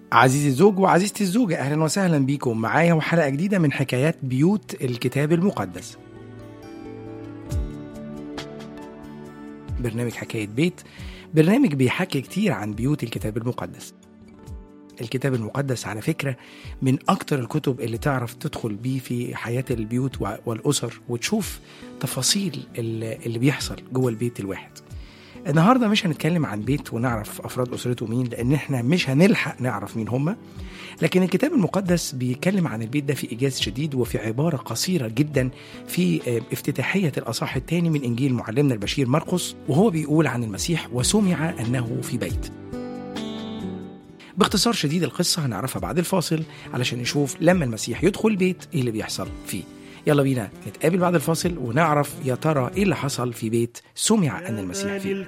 عزيزي الزوج وعزيزتي الزوجة أهلا وسهلا بيكم معايا وحلقة جديدة من حكايات بيوت الكتاب المقدس برنامج حكاية بيت برنامج بيحكي كتير عن بيوت الكتاب المقدس الكتاب المقدس على فكرة من أكتر الكتب اللي تعرف تدخل بيه في حياة البيوت والأسر وتشوف تفاصيل اللي بيحصل جوه البيت الواحد النهاردة مش هنتكلم عن بيت ونعرف أفراد أسرته مين لأن إحنا مش هنلحق نعرف مين هم لكن الكتاب المقدس بيتكلم عن البيت ده في إيجاز شديد وفي عبارة قصيرة جدا في افتتاحية الأصحاح الثاني من إنجيل معلمنا البشير مرقس وهو بيقول عن المسيح وسمع أنه في بيت باختصار شديد القصة هنعرفها بعد الفاصل علشان نشوف لما المسيح يدخل البيت إيه اللي بيحصل فيه يلا بينا نتقابل بعد الفاصل ونعرف يا ترى ايه اللي حصل في بيت سمع ان المسيح فيه